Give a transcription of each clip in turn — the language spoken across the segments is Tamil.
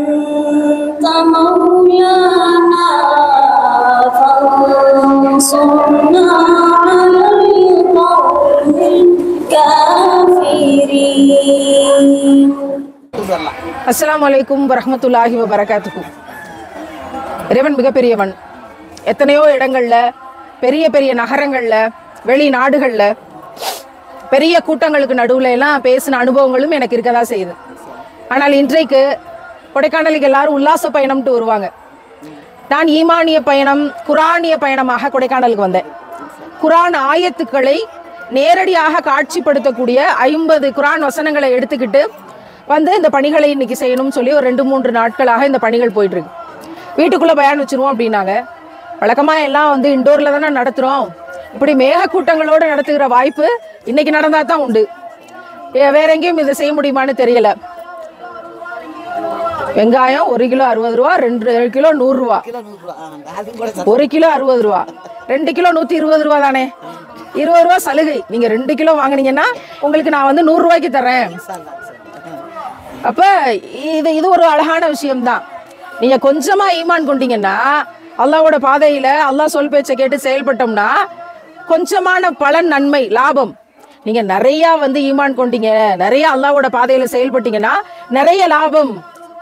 أنت مولانا فانصرنا على القوم الكافرين அஸ்ஸலாமு அலைக்கும் வரஹ்மத்துல்லாஹி வபரகாத்துஹு இறைவன் மிகப்பெரியவன் எத்தனையோ இடங்கள்ல பெரிய பெரிய நகரங்கள்ல வெளிநாடுகள்ல பெரிய கூட்டங்களுக்கு நடுவுல எல்லாம் பேசின அனுபவங்களும் எனக்கு இருக்கதா செய்யுது ஆனால் இன்றைக்கு கொடைக்கானலுக்கு எல்லாரும் உல்லாச பயணம்ட்டு வருவாங்க நான் ஈமானிய பயணம் குரானிய பயணமாக கொடைக்கானலுக்கு வந்தேன் குரான் ஆயத்துக்களை நேரடியாக காட்சிப்படுத்தக்கூடிய ஐம்பது குரான் வசனங்களை எடுத்துக்கிட்டு வந்து இந்த பணிகளை இன்னைக்கு செய்யணும்னு சொல்லி ஒரு ரெண்டு மூன்று நாட்களாக இந்த பணிகள் போயிட்டு இருக்கு வீட்டுக்குள்ள பயான் வச்சிருவோம் அப்படின்னாங்க வழக்கமா எல்லாம் வந்து இண்டோர்ல தானே நடத்துறோம் இப்படி மேக கூட்டங்களோடு நடத்துகிற வாய்ப்பு இன்னைக்கு நடந்தா தான் உண்டு ஏ- வேற எங்கேயும் இதை செய்ய முடியுமான்னு தெரியல வெங்காயம் ஒரு கிலோ அறுபது ரூபா ரெண்டு கிலோ நூறு ரூபா ஒரு கிலோ அறுபது ரூபா ரெண்டு கிலோ நூத்தி இருபது ரூபா தானே இருபது ரூபா சலுகை நீங்க ரெண்டு கிலோ வாங்குனீங்கன்னா உங்களுக்கு நான் வந்து நூறு ரூபாய்க்கு தரேன் அப்ப இது இது ஒரு அழகான விஷயம்தான் நீங்க கொஞ்சமா ஈமான் கொண்டீங்கன்னா அல்லாவோட பாதையில அல்லாஹ் சொல் பேச்சை கேட்டு செயல்பட்டோம்னா கொஞ்சமான பலன் நன்மை லாபம் நீங்க நிறைய வந்து ஈமான் கொண்டீங்க நிறைய அல்லாவோட பாதையில செயல்பட்டீங்கன்னா நிறைய லாபம்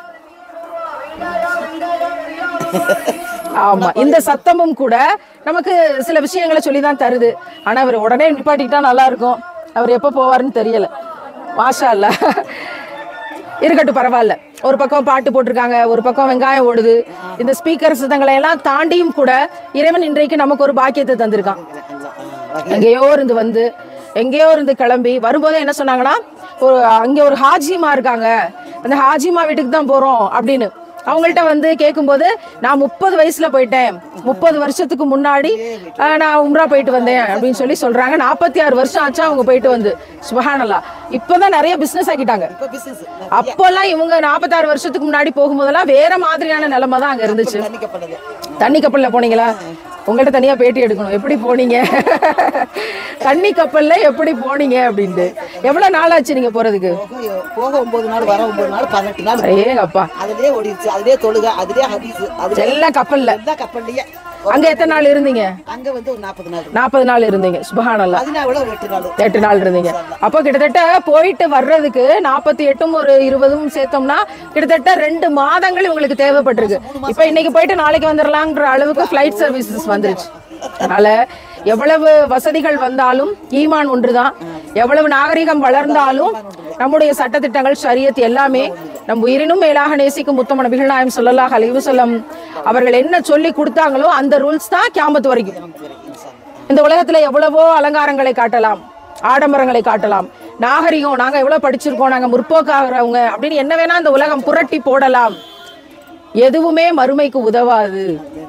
ஆமா இந்த சத்தமும் கூட நமக்கு சில விஷயங்களை சொல்லி தான் தருது ஆனா அவர் உடனே நிப்பாட்டிக்கிட்டா நல்லா இருக்கும் அவர் எப்போ போவாருன்னு தெரியல மாஷா அல்ல இருக்கட்டும் பரவாயில்ல ஒரு பக்கம் பாட்டு போட்டிருக்காங்க ஒரு பக்கம் வெங்காயம் ஓடுது இந்த ஸ்பீக்கர் சிதங்களை எல்லாம் தாண்டியும் கூட இறைவன் இன்றைக்கு நமக்கு ஒரு பாக்கியத்தை தந்திருக்கான் எங்கேயோ இருந்து வந்து எங்கேயோ இருந்து கிளம்பி வரும்போதே என்ன சொன்னாங்கன்னா ஒரு அங்கே ஒரு ஹாஜிமா இருக்காங்க அந்த ஹாஜிமா வீட்டுக்கு தான் போறோம் அப்படின்னு அவங்கள்ட்ட வந்து கேட்கும்போது நான் முப்பது வயசுல போயிட்டேன் முப்பது வருஷத்துக்கு முன்னாடி ஆஹ், நான் உம்ரா போயிட்டு வந்தேன் அப்படின்னு சொல்லி சொல்றாங்க நாற்பத்தி ஆறு வருஷம் ஆச்சு அவங்க போயிட்டு வந்து சுபஹானல்லா இப்பதான் நிறைய பிசினஸ் ஆக்கிட்டாங்க அப்போல்லாம் இவங்க நாற்பத்தாறு வருஷத்துக்கு முன்னாடி போகும்போதெல்லாம் வேற மாதிரியான நிலைமை தான் அங்க இருந்துச்சு தண்ணி கப்பல்ல போனீங்களா உங்கள்ட்ட தனியா பேட்டி எடுக்கணும் எப்படி போனீங்க தண்ணி கப்பல்ல எப்படி போனீங்க அப்படின்ட்டு எவ்வளவு நாள் ஆச்சு நீங்க போறதுக்கு போக ஒன்பது நாள் வர ஒன்பது நாள் பதினெட்டு நாள் ஏ அப்பா அதுலயே ஓடிடுச்சு அதுலயே தொழுக அதுலயே ஹதீஸ் அதுல எல்லாம் கப்பல்ல எல்லாம் கப்பல்லையே அங்க எத்தனை நாள் இருந்தீங்க அங்க வந்து ஒரு நாற்பது நாள் நாற்பது நாள் இருந்தீங்க சுபஹானல்லா பதினாவோட ஒரு எட்டு நாள் எட்டு நாள் இருந்தீங்க அப்போ கிட்டத்தட்ட போயிட்டு வர்றதுக்கு நாற்பத்தி எட்டும் ஒரு இருபதும் சேர்த்தோம்னா கிட்டத்தட்ட ரெண்டு மாதங்கள் உங்களுக்கு தேவைப்பட்டிருக்கு இப்போ இன்னைக்கு போயிட்டு நாளைக்கு வந்துடலாங்கிற அளவுக்கு ஃப்ளைட் சர்வீசஸ் வந்துருச்சு அதனால எவ்வளவு வசதிகள் வந்தாலும் ஈமான் ஒன்றுதான் எவ்வளவு நாகரிகம் வளர்ந்தாலும் நம்முடைய சட்டத்திட்டங்கள் ஷரியத் எல்லாமே நம் உயிரினும் மேலாக நேசிக்கும் முத்தம நபிகள் நாயம் சொல்லலாஹ் அலைவசல்லம் அவர்கள் என்ன சொல்லி கொடுத்தாங்களோ அந்த ரூல்ஸ் தான் கியாமத்து வரைக்கும் இந்த உலகத்துல எவ்வளவோ அலங்காரங்களை காட்டலாம் ஆடம்பரங்களை காட்டலாம் நாகரிகம் நாங்க எவ்வளவு படிச்சிருக்கோம் நாங்க முற்போக்காகிறவங்க அப்படின்னு என்ன வேணா இந்த உலகம் புரட்டி போடலாம் எதுவுமே மறுமைக்கு உதவாது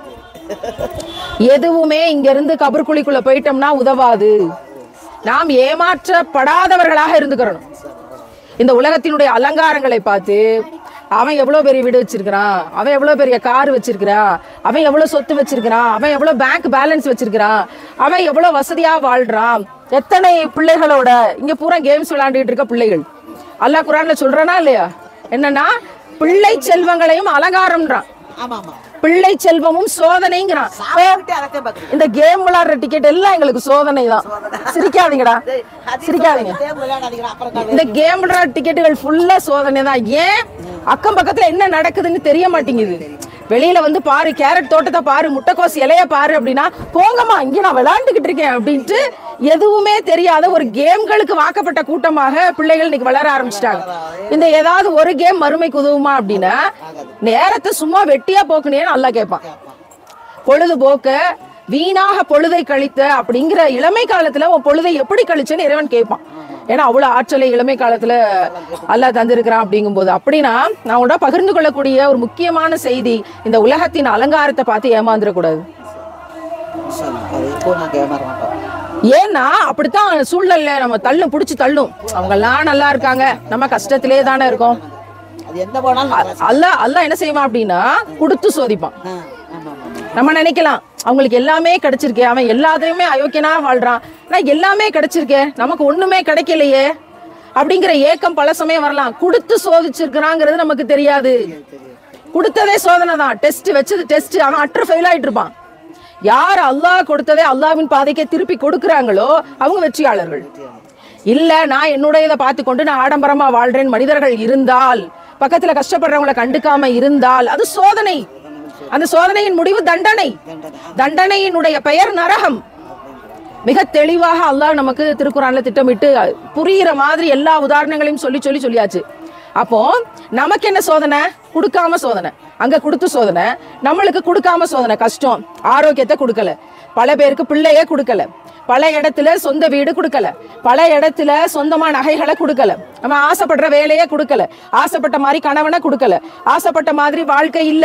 எதுவுமே இங்க இருந்து கபர்குழிக்குள்ள போயிட்டோம்னா உதவாது நாம் ஏமாற்றப்படாதவர்களாக இருந்துக்கிறணும் இந்த உலகத்தினுடைய அலங்காரங்களை பார்த்து அவன் எவ்வளவு பெரிய வீடு வச்சிருக்கிறான் அவன் எவ்வளவு பெரிய கார் வச்சிருக்கிறான் அவன் எவ்வளவு சொத்து வச்சிருக்கிறான் அவன் எவ்வளவு பேங்க் பேலன்ஸ் வச்சிருக்கிறான் அவன் எவ்வளவு வசதியா வாழ்றான் எத்தனை பிள்ளைகளோட இங்க பூரா கேம்ஸ் விளையாண்டுட்டு இருக்க பிள்ளைகள் அல்லாஹ் குரான்ல சொல்றானா இல்லையா என்னன்னா பிள்ளை செல்வங்களையும் அலங்காரம்ன்றான் ஆமா ஆமா பிள்ளை செல்வமும் சோதனைங்கிறான் சாப்பிட்டு அறக்க பாக்குறேன் இந்த கேம் விளையாடுற டிக்கெட் எல்லாம் எங்களுக்கு சோதனை தான் சிரிக்காதீங்கடா சிரிக்காதீங்க விளையாடாதீங்க அப்புறம் இந்த கேம் விளையாடுற டிக்கெட்டுகள் ஃபுல்லா சோதனை தான் ஏன் அக்கம் பக்கத்துல என்ன நடக்குதுன்னு தெரிய மாட்டேங்குது வெளியில வந்து பாரு கேரட் தோட்டத்தை பாரு முட்டைக்கோஸ் இலைய பாரு அப்படின்னா போங்கம்மா இங்க நான் விளையாண்டுகிட்டு இருக்கேன் அப்படின்ட்டு எதுவுமே தெரியாத ஒரு கேம்களுக்கு வாக்கப்பட்ட கூட்டமாக பிள்ளைகள் இன்னைக்கு வளர ஆரம்பிச்சிட்டாங்க இந்த ஏதாவது ஒரு கேம் மறுமைக்கு உதவுமா அப்படின்னா நேரத்தை சும்மா வெட்டியா போக்குனேன்னு நல்லா கேட்பான் பொழுதுபோக்க வீணாக பொழுதை கழித்த அப்படிங்கிற இளமை காலத்துல உன் பொழுதை எப்படி கழிச்சேன்னு இறைவன் கேட்பான் ஏன்னா அவ்வளவு ஆற்றலை இளமை காலத்துல அல்லாஹ் தந்திருக்கிறான் அப்படிங்கும்போது அப்படின்னா நான் உங்களோட பகிர்ந்து கொள்ளக்கூடிய ஒரு முக்கியமான செய்தி இந்த உலகத்தின் அலங்காரத்தை பார்த்து ஏமாந்துடக்கூடாது அது இப்போ நாங்க ஏமாற மாட்டோம் ஏன்னா அப்படித்தான் சூழ்நிலை நம்ம தள்ளு பிடிச்சி தள்ளும் அவங்க எல்லாம் நல்லா இருக்காங்க நம்ம கஷ்டத்திலே தானே இருக்கோம் அது எந்த போனாலும் நல்லா அல்லாஹ் அல்லாஹ் என்ன செய்வான் அப்படின்னா கொடுத்து சோதிப்பான் ஆ, ஆமா ஆமா நம்ம நினைக்கலாம் அவங்களுக்கு எல்லாமே கிடைச்சிருக்கே அவன் எல்லாத்தையுமே அயோக்கியனா வாழ்றான் நான் எல்லாமே கிடைச்சிருக்கே நமக்கு ஒண்ணுமே கிடைக்கலையே அப்படிங்கிற ஏக்கம் பல சமயம் வரலாம் கொடுத்து சோதிச்சிருக்கிறாங்கிறது நமக்கு தெரியாது கொடுத்ததே சோதனை தான் டெஸ்ட் வச்சது டெஸ்ட் அவன் அற்ற ஃபெயில் ஆயிட்டு இருப்பான் யார் அல்லாஹ் கொடுத்ததே அல்லாஹ்வின் பாதைக்கே திருப்பி கொடுக்குறாங்களோ அவங்க வெற்றியாளர்கள் இல்ல நான் என்னுடையதை பார்த்து கொண்டு நான் ஆடம்பரமா வாழ்றேன் மனிதர்கள் இருந்தால் பக்கத்துல கஷ்டப்படுறவங்களை கண்டுக்காம இருந்தால் அது சோதனை அந்த சோதனையின் முடிவு தண்டனை தண்டனையினுடைய பெயர் நரகம் மிக தெளிவாக அல்லாஹ் நமக்கு திருக்குறான்ல திட்டமிட்டு புரியிற மாதிரி எல்லா உதாரணங்களையும் சொல்லி சொல்லி சொல்லியாச்சு அப்போ நமக்கு என்ன சோதனை கொடுக்காம சோதனை அங்க கொடுத்து சோதனை நம்மளுக்கு கொடுக்காம சோதனை கஷ்டம் ஆரோக்கியத்தை கொடுக்கல பல பேருக்கு பிள்ளையே கொடுக்கல பல இடத்துல சொந்த வீடு கொடுக்கல பல இடத்துல சொந்தமா நகைகளை கொடுக்கல நம்ம ஆசைப்படுற வேலையே கொடுக்கல ஆசைப்பட்ட மாதிரி கணவனை கொடுக்கல ஆசைப்பட்ட மாதிரி வாழ்க்கை இல்ல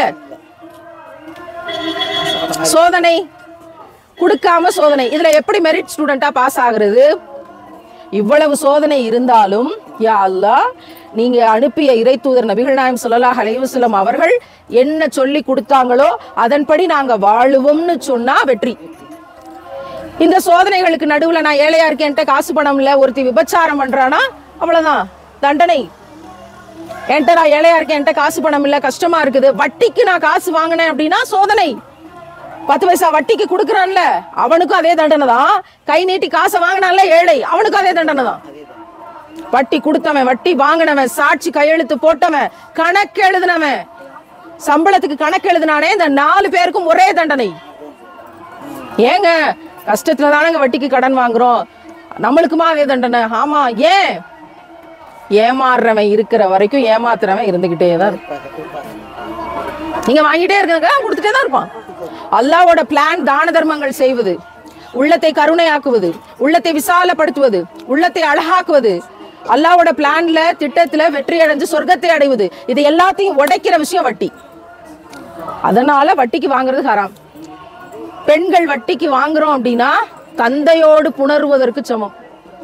சோதனை கொடுக்காம சோதனை இதுல எப்படி மெரிட் ஸ்டூடெண்டா பாஸ் ஆகுறது இவ்வளவு சோதனை இருந்தாலும் யா அல்லாஹ் நீங்க அனுப்பிய இறை தூதர் நபிகள் நாயம் ஸல்லல்லாஹு அலைஹி வஸல்லம் அவர்கள் என்ன சொல்லி கொடுத்தாங்களோ அதன்படி நாங்க வாழுவோம்னு சொன்னா வெற்றி இந்த சோதனைகளுக்கு நடுவுல நான் ஏழையா இருக்கேன் என்கிட்ட காசு பணம் இல்ல ஒருத்தி விபச்சாரம் பண்றானா அவ்வளவுதான் தண்டனை என்கிட்ட நான் ஏழையா இருக்கேன் என்கிட்ட காசு பணம் இல்ல கஷ்டமா இருக்குது வட்டிக்கு நான் காசு வாங்கினேன் அப்படின்னா சோதனை பத்து பைசா வட்டிக்கு கொடுக்குறான்ல அவனுக்கும் அதே தண்டனை தான் கை நீட்டி காசை வாங்கினான்ல ஏழை அவனுக்கும் அதே தண்டனை தான் வட்டி கொடுத்தவன் வட்டி வாங்கினவன் சாட்சி கையெழுத்து போட்டவன் கணக்கு எழுதினவன் சம்பளத்துக்கு கணக்கு எழுதினானே இந்த நாலு பேருக்கும் ஒரே தண்டனை ஏங்க கஷ்டத்துல தானங்க வட்டிக்கு கடன் வாங்குறோம் நம்மளுக்குமா அதே தண்டனை ஆமா ஏன் ஏமாறுறவன் இருக்கிற வரைக்கும் ஏமாத்துறவன் இருந்துகிட்டே தான் இருப்பான். நீங்க வாங்கிட்டே இருக்காங்க கொடுத்துட்டே தான் இருப்பான் அல்லாவோட பிளான் தான தர்மங்கள் செய்வது உள்ளத்தை கருணையாக்குவது உள்ளத்தை விசாலப்படுத்துவது உள்ளத்தை அழகாக்குவது அல்லாவோட பிளான்ல திட்டத்துல வெற்றி அடைஞ்சு சொர்க்கத்தை அடைவது இது எல்லாத்தையும் உடைக்கிற விஷயம் வட்டி அதனால வட்டிக்கு வாங்குறது ஹராம் பெண்கள் வட்டிக்கு வாங்குறோம் அப்படின்னா தந்தையோடு புணர்வதற்கு சமம்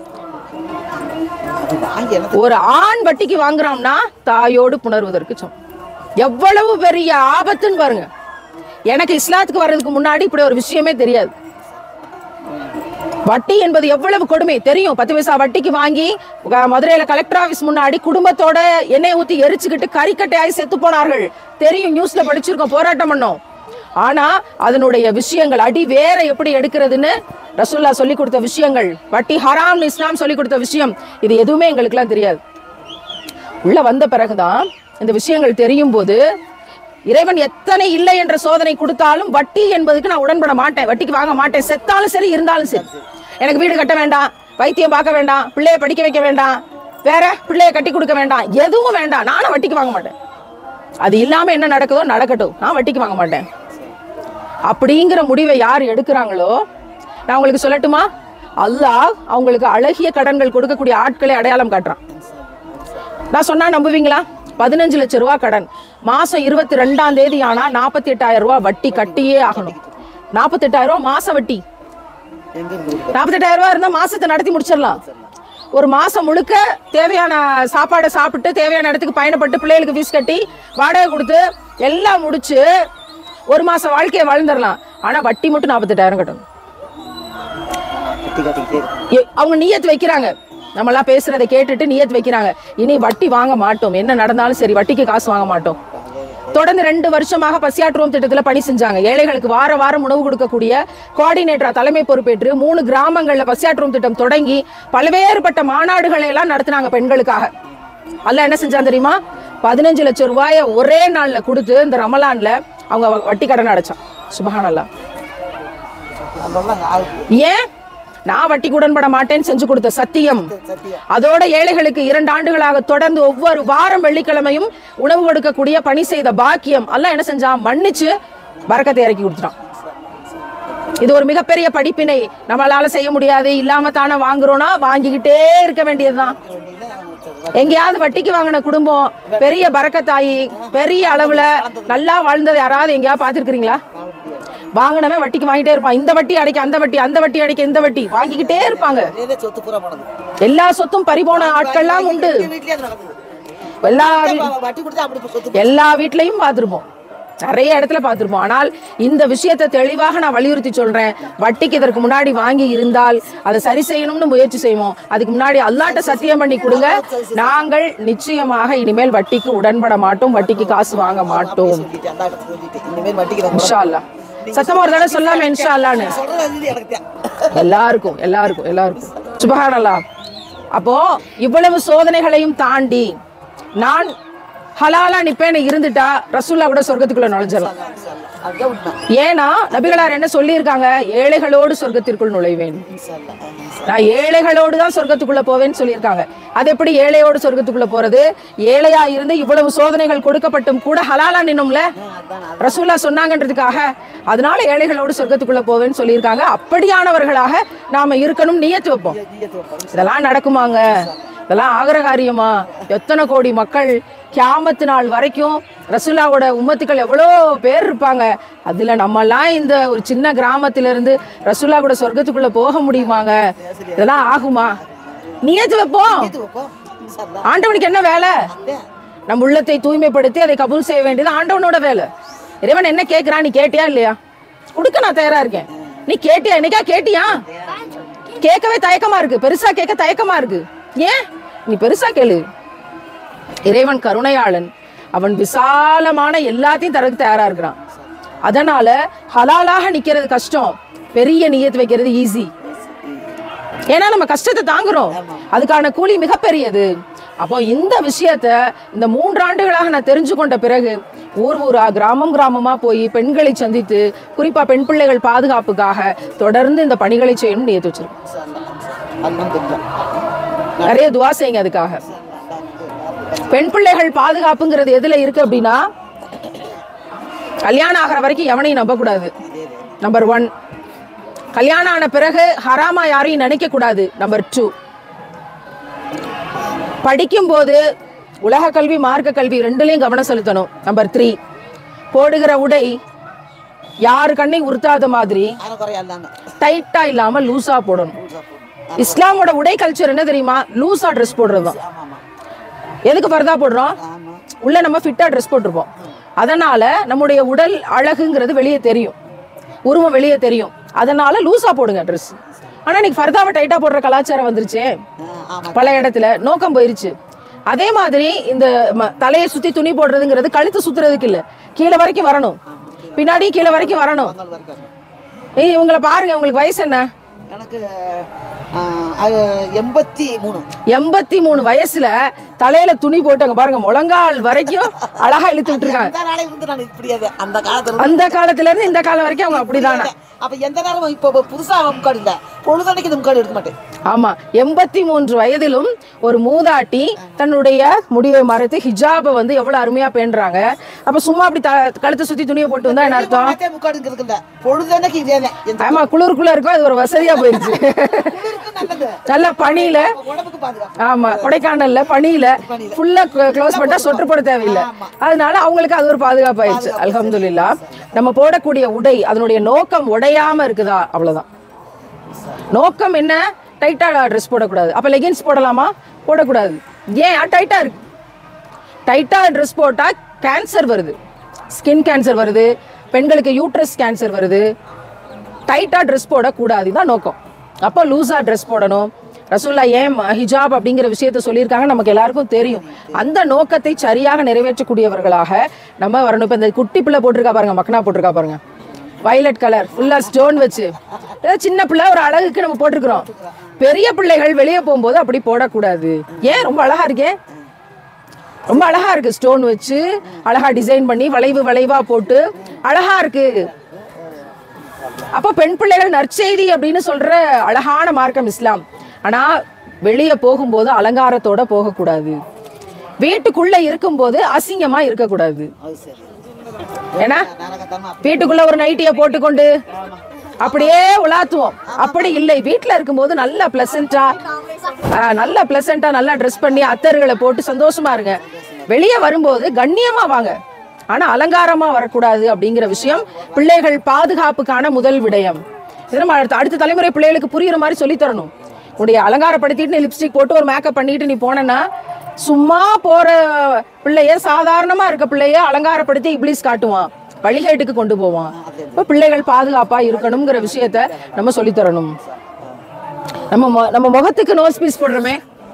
அது வாங்கி என்ன ஒரு ஆண் வட்டிக்கு வாங்குறான்னா தாயோடு புணர்வதற்கு சமம் எவ்வளவு பெரிய ஆபத்துன்னு பாருங்க எனக்கு இஸ்லாத்துக்கு வர்றதுக்கு முன்னாடி இப்படி ஒரு விஷயமே தெரியாது வட்டி என்பது எவ்வளவு கொடுமை தெரியும் பத்து பைசா வட்டிக்கு வாங்கி அஹ், மதுரையில கலெக்டர் ஆபீஸ் முன்னாடி குடும்பத்தோட எண்ணெய் ஊத்தி எரிச்சுக்கிட்டு கறிக்கட்டையாய் செத்து போனார்கள் தெரியும் நியூஸ்ல படிச்சிருக்கோம் போராட்டம் பண்ணோம் ஆனா அதனுடைய விஷயங்கள் அடி வேற எப்படி எடுக்கிறதுன்னு ரசூல்லா சொல்லி கொடுத்த விஷயங்கள் வட்டி ஹராம் இஸ்லாம் சொல்லி கொடுத்த விஷயம் இது எதுவுமே எங்களுக்குலாம் தெரியாது உள்ள வந்த பிறகுதான் இந்த விஷயங்கள் தெரியும் போது இறைவன் எத்தனை இல்லை என்ற சோதனை கொடுத்தாலும் வட்டி என்பதுக்கு நான் உடன்பட மாட்டேன் வட்டிக்கு வாங்க மாட்டேன் செத்தாலும் சரி இருந்தாலும் சரி எனக்கு வீடு கட்ட வேண்டாம் வைத்தியம் பார்க்க வேண்டாம் பிள்ளைய படிக்க வைக்க வேண்டாம் வேற பிள்ளைய கட்டி கொடுக்க வேண்டாம் எதுவும் வேண்டாம் நானும் வட்டிக்கு வாங்க மாட்டேன் அது இல்லாம என்ன நடக்குதோ நடக்கட்டும் நான் வட்டிக்கு வாங்க மாட்டேன் அப்படிங்கிற முடிவை யார் எடுக்கிறாங்களோ நான் உங்களுக்கு சொல்லட்டுமா அல்லாஹ் அவங்களுக்கு அழகிய கடன்கள் கொடுக்கக்கூடிய ஆட்களை அடையாளம் காட்டுறான் நான் சொன்னா நம்புவீங்களா பதினஞ்சு லட்சம் ரூபாய் கடன் மாசம் இருபத்தி ரெண்டாம் தேதி ஆனா நாற்பத்தி எட்டாயிரம் ரூபாய் வட்டி கட்டியே ஆகணும் நாற்பத்தி எட்டாயிரம் ரூபாய் மாச வட்டி எங்க இருந்து கொடுக்க? நாற்பத்தெட்டாயிரம் ரூபாய் இருந்தா மாசத்தை நடத்தி முடிச்சிடலாம் ஒரு மாசம் முழுக்க தேவையான சாப்பாடை சாப்பிட்டு தேவையான இடத்துக்கு பயணப்பட்டு பிள்ளைகளுக்கு ஃபீஸ் கட்டி வாடகை கொடுத்து எல்லாம் முடிச்சு ஒரு மாசம் வாழ்க்கையை வாழ்ந்துடலாம் ஆனா வட்டி மட்டும் நாற்பத்தெட்டாயிரம் கட்டணும் கட்டி கட்டிக்கிட்டே இருக்கு. எ- அவங்க நியத் வைக்கிறாங்க நம்மலாம் பேசுறதை கேட்டுட்டு நியத் வைக்கிறாங்க இனி வட்டி வாங்க மாட்டோம் என்ன நடந்தாலும் சரி வட்டிக்கு காசு வாங்க மாட்டோம் தொடர்ந்து ரெண்டு வருஷமாக பசியாற்றுவோம் திட்டத்துல பணி செஞ்சாங்க ஏழைகளுக்கு வார வாரம் உணவு கொடுக்கக்கூடிய கோஆர்டினேட்டரா தலைமை பொறுப்பேற்று மூணு கிராமங்கள்ல பசியாற்றுவோம் திட்டம் தொடங்கி பல்வேறுபட்ட மாநாடுகளை எல்லாம் நடத்தினாங்க பெண்களுக்காக அல்ல என்ன செஞ்சான் தெரியுமா பதினஞ்சு லட்சம் ரூபாய ஒரே நாள்ல கொடுத்து இந்த ரமலான்ல அவங்க வ- வட்டி கடன் அடைச்சான் சுபஹானல்லாஹ் அதெல்லாம் ஆள் ஏன் நான் வட்டிக்கு உடன்பட மாட்டேன்னு செஞ்சு கொடுத்த சத்தியம் சத்தியம் அதோட ஏழைகளுக்கு இரண்டு ஆண்டுகளாக தொடர்ந்து ஒவ்வொரு வாரம் வெள்ளிக்கிழமையும் உணவு கொடுக்கக்கூடிய பணி செய்த பாக்கியம் அல்லாஹ் என்ன செஞ்சான் மன்னிச்சு பரக்கத்தை இறக்கி கொடுத்துட்டான் இது ஒரு மிகப்பெரிய படிப்பினை நம்மளால செய்ய முடியாது இல்லாம தானே வாங்குறோம்னா வாங்கிக்கிட்டே இருக்க வேண்டியதுதான் எங்கேயாவது வட்டிக்கு வாங்கின குடும்பம் பெரிய பரக்கத்தாயி பெரிய அளவுல நல்லா வாழ்ந்தது யாராவது எங்கேயாவது பார்த்திருக்கிறீங்களா வாங்கினவன் வட்டிக்கு வாங்கிட்டே இருப்பான் இந்த வட்டி அடைக்க அந்த வட்டி அந்த வட்டி அடைக்க இந்த வட்டி வாங்கிக்கிட்டே இருப்பாங்க இதே சொத்து பூரா போனது எல்லா சொத்தும் பறிபோன ஆட்கள்லாம் உண்டு வீட்லயே அது நடக்குது எல்லா வீ- வட்டி கொடுத்தா அப்படி சொத்து எல்லா வீட்லயும் பார்த்திருப்போம் நிறைய இடத்துல பார்த்திருப்போம் ஆனால் இந்த விஷயத்தை தெளிவாக நான் வலியுறுத்தி சொல்றேன் வட்டிக்கு இதற்கு முன்னாடி வாங்கி இருந்தால் அதை சரி செய்யணும்னு முயற்சி செய்வோம் அதுக்கு முன்னாடி அல்லாட்ட சத்தியம் பண்ணி கொடுங்க நாங்கள் நிச்சயமாக இனிமேல் வட்டிக்கு உடன்பட மாட்டோம் வட்டிக்கு காசு வாங்க மாட்டோம் சொல்லிட்டு அந்த இடத்துல சொல்லிட்டு இனிமேல் வட்டிக்கு நம்ம இன்ஷா அல்லாஹ் சத்தமா ஒரு தடவை சொல்லாம இன்ஷா அல்லான்னு சொல்றது வந்து எனக்கு தெரியும் எல்லாருக்கும் எல்லாருக்கும் எல்லாருக்கும் சுபஹானல்லா அப்போ இவ்வளவு சோதனைகளையும் தாண்டி நான் ஹலாலா நிப்பேன்னு இருந்துட்டா ரசூல்லா கூட சொர்க்கத்துக்குள்ள நுழைஞ்சிடலாம் அதுதான் உண்மை ஏன்னா நபிகளார் என்ன சொல்லியிருக்காங்க ஏழைகளோடு சொர்க்கத்திற்குள் நுழைவேன் இன்ஷா அல்லாஹ். நான் ஏழைகளோடு தான் சொர்க்கத்துக்குள்ள போவேன்னு சொல்லியிருக்காங்க அது எப்படி ஏழையோடு சொர்க்கத்துக்குள்ள போறது ஏழையா இருந்து இவ்வளவு சோதனைகள் கொடுக்கப்பட்டும் கூட ஹலாலா நின்னும்ல அதான் ரசூல்லா சொன்னாங்கன்றதுக்காக அதனால ஏழைகளோடு சொர்க்கத்துக்குள்ள போவேன்னு சொல்லியிருக்காங்க அப்படியானவர்களாக நாம இருக்கணும் நியத்து வைப்போம் நீயத்து வைப்போம். இதெல்லாம் நடக்குமாங்க இதெல்லாம் ஆகிற காரியமா எத்தனை கோடி மக்கள் கியாமத்து நாள் வரைக்கும் ரசூலாவோட உம்மத்துக்கள் எவ்வளோ பேர் இருப்பாங்க அதுல நம்மலாம் இந்த ஒரு சின்ன கிராமத்துல இருந்து ரசூலா கூட சொர்க்கத்துக்குள்ள போக முடியுமாங்க இதெல்லாம் ஆகுமா நியத்து வைப்போம் நீயத்து வைப்போம். இன்ஷா அல்லாஹ். ஆண்டவனுக்கு என்ன வேலை அதான். நம் உள்ளத்தை தூய்மைப்படுத்தி அதை கபூல் செய்ய வேண்டியது ஆண்டவனோட வேலை இறைவன் என்ன கேட்கிறான் நீ கேட்டியா இல்லையா கொடுக்க நான் தயாரா இருக்கேன் நீ கேட்டியா என்னைக்கா கேட்டியா கேட்கவே தயக்கமா இருக்கு பெருசா கேட்க தயக்கமா இருக்கு ஏன் நீ பெருசா கேளு இறைவன் கருணையாளன் அவன் விசாலமான எல்லாத்தையும் தரக்கு தயாரா இருக்கிறான் அதனால ஹலாலாக நிக்கிறது கஷ்டம் பெரிய நியத்து வைக்கிறது ஈஸி ஏன்னா நம்ம கஷ்டத்தை தாங்குறோம் அதுக்கான கூலி மிகப்பெரியது அப்போ இந்த விஷயத்த இந்த மூன்றாண்டுகளாக நான் தெரிஞ்சு கொண்ட பிறகு ஊர் ஊரா கிராமம் கிராமமா போய் பெண்களை சந்தித்து குறிப்பா பெண் பிள்ளைகள் பாதுகாப்புக்காக தொடர்ந்து இந்த பணிகளை செய்யணும் நியத்து வச்சிருக்கோம் இன்ஷா அல்லாஹ். அல்ஹம்துலில்லாஹ். நிறைய துவா செய்யுங்க அதுக்காக பெண் பிள்ளைகள் பாதுகாப்புங்கிறது எதுல இருக்கு அப்படின்னா கல்யாணம் ஆகிற வரைக்கும் எவனையும் நம்பக்கூடாது நம்பர் ஒன் கல்யாணம் ஆன பிறகு ஹராமா யாரையும் நினைக்க கூடாது நம்பர் டூ படிக்கும்போது உலக கல்வி மார்க்க கல்வி ரெண்டுலயும் கவனம் செலுத்தணும் நம்பர் த்ரீ போடுகிற உடை யாரு கண்ணையும் உறுத்தாத மாதிரி ஆனா குறையா இல்லாம. டைட்டா இல்லாம லூசா போடணும் புதுசா போடும். இஸ்லாமோட உடை கல்ச்சர் என்ன தெரியுமா லூசா ட்ரெஸ் போடுறது தான் ஆமா, ஆமா. எதுக்கு பரதா போடுறோம் ஆமா. உள்ள நம்ம ஃபிட்டா ட்ரெஸ் போட்டிருப்போம் அதனால நம்முடைய உடல் அழகுங்கிறது வெளியே தெரியும் உருவம் வெளியே தெரியும் அதனால லூசா போடுங்க ட்ரெஸ் ஆனா இன்னைக்கு ஃபர்தாவை டைட்டா போடுற கலாச்சாரம் வந்துருச்சே ஆ, ஆமா. பல இடத்துல நோக்கம் போயிருச்சு அதே மாதிரி இந்த ம- தலையை சுத்தி துணி போடுறதுங்கிறது கழுத்து சுத்துறதுக்கு இல்ல கீழே வரைக்கும் வரணும் பின்னாடி கீழே வரைக்கும் வரணும் பொங்கல் வரைக்கும். ஏய் இவங்களை பாருங்க உங்களுக்கு வயசு என்ன எனக்கு ஆ, அது எண்பத்தி மூணு எண்பத்தி மூணு வயசுல தலையில துணி போட்டாங்க பாருங்க முழங்கால் வரைக்கும் அழகா இழுத்து விட்டுருக்காங்க அந்த நாளைக்கு இருந்து நான் இப்படியாவே அந்த காலத்துல இருந்து அந்த காலத்துல இருந்து இந்த காலம் வரைக்கும் அவங்க அப்படிதானா அப்ப எந்த நேரமும் இப்போ புதுசா முக்காடு இல்ல பொழுதனைக்கு இந்த முக்காடு எடுக்க மாட்டேன் ஆமா எண்பத்தி மூன்று வயதிலும் ஒரு மூதாட்டி தன்னுடைய முடிவை மறைத்து ஹிஜாபை வந்து எவ்வளவு அருமையா பேணுறாங்க அப்ப சும்மா அப்படி த- கழுத்தை சுத்தி துணியை போட்டு வந்தா என்ன அர்த்தம் மாட்டே முக்காடுங்கிறது இல்ல பொழுதனைக்கு இதே எந்த ஆமா குளிருக்குள்ள இருக்கும் அது ஒரு வசதியா போயிருச்சு குளிருக்கு நல்லது நல்ல பனியில நம்ம உடம்புக்கு பாதுகாப்பு ஆமா கொடைக்கானல்ல பனியில ஃபுல்லா க்ளோஸ் பண்ணிட்டா சொட்டு போட தேவையில்லை அதனால அவங்களுக்கு அது ஒரு பாதுகாப்பு ஆயிடுச்சு அல்ஹம்துலில்லா நம்ம போடக்கூடிய உடை அதனுடைய நோக்கம் உடையாம இருக்குதா அவ்வளவுதான் நோக்கம் என்ன டைட்டா ட்ரெஸ் போடக்கூடாது அப்ப லெகின்ஸ் போடலாமா போடக்கூடாது ஏன் டைட்டா இருக்கு டைட்டா ட்ரெஸ் போட்டா கேன்சர் வருது ஸ்கின் கேன்சர் வருது பெண்களுக்கு யூட்ரஸ் கேன்சர் வருது டைட்டா ட்ரெஸ் போடக்கூடாது தான் நோக்கம் அப்போ லூஸா ட்ரெஸ் போடணும் ரசூல்லா ஏன் ஹிஜாப் அப்படிங்கிற விஷயத்த சொல்லியிருக்காங்க நமக்கு எல்லாருக்கும் தெரியும் அந்த நோக்கத்தை சரியாக நிறைவேற்றக்கூடியவர்களாக நம்ம வரணும் இப்போ இந்த குட்டி பிள்ளை போட்டிருக்கா பாருங்க மக்கனா போட்டிருக்கா பாருங்க வயலட் கலர் ஃபுல்லா ஸ்டோன் வச்சு ஏதோ சின்ன பிள்ளை ஒரு அழகுக்கு நம்ம போட்டிருக்கிறோம் பெரிய பிள்ளைகள் வெளியே போகும்போது அப்படி போடக்கூடாது ஏன் ரொம்ப அழகா இருக்கே ரொம்ப அழகா இருக்கு ஸ்டோன் வச்சு அழகா டிசைன் பண்ணி வளைவு வளைவா போட்டு அழகா இருக்கு அப்போ பெண் பிள்ளைகள் நற்செய்தி அப்படின்னு சொல்ற அழகான மார்க்கம் இஸ்லாம் ஆனா வெளியே போகும்போது அலங்காரத்தோட போகக்கூடாது வீட்டுக்குள்ள இருக்கும்போது அசிங்கமா இருக்கக்கூடாது அது சரி ஏன்னா நானகத்தமா வீட்டுக்குள்ள ஒரு நைட்டியை போட்டுக்கொண்டு அப்படியே உலாத்துவோம் அப்படி இல்லை வீட்ல இருக்கும்போது நல்ல பிளசண்டா நல்ல பிளசண்டா நல்லா ட்ரெஸ் பண்ணி அத்தர்களை போட்டு சந்தோஷமா இருங்க வெளியே வரும்போது கண்ணியமா வாங்க ஆனா அலங்காரமா வரக்கூடாது அப்படிங்கிற விஷயம் பிள்ளைகள் பாதுகாப்புக்கான முதல் விடயம் இது நம்ம அடுத்த அடுத்த தலைமுறை பிள்ளைகளுக்கு புரியுற மாதிரி சொல்லித் தரணும் உடைய அலங்காரப்படுத்திட்டு நீ லிப்ஸ்டிக் போட்டு ஒரு மேக்கப் பண்ணிட்டு நீ போனேன்னா சும்மா போற பிள்ளைய சாதாரணமா இருக்க பிள்ளைய அலங்காரப்படுத்தி இப்ளீஸ் காட்டுவான் வழிகேட்டுக்கு கொண்டு போவான் இப்போ பிள்ளைகள் பாதுகாப்பா இருக்கணுங்கிற விஷயத்த நம்ம சொல்லித் தரணும் நம்ம மொ- நம்ம முகத்துக்கு நோஸ் பீஸ் போடுறோமே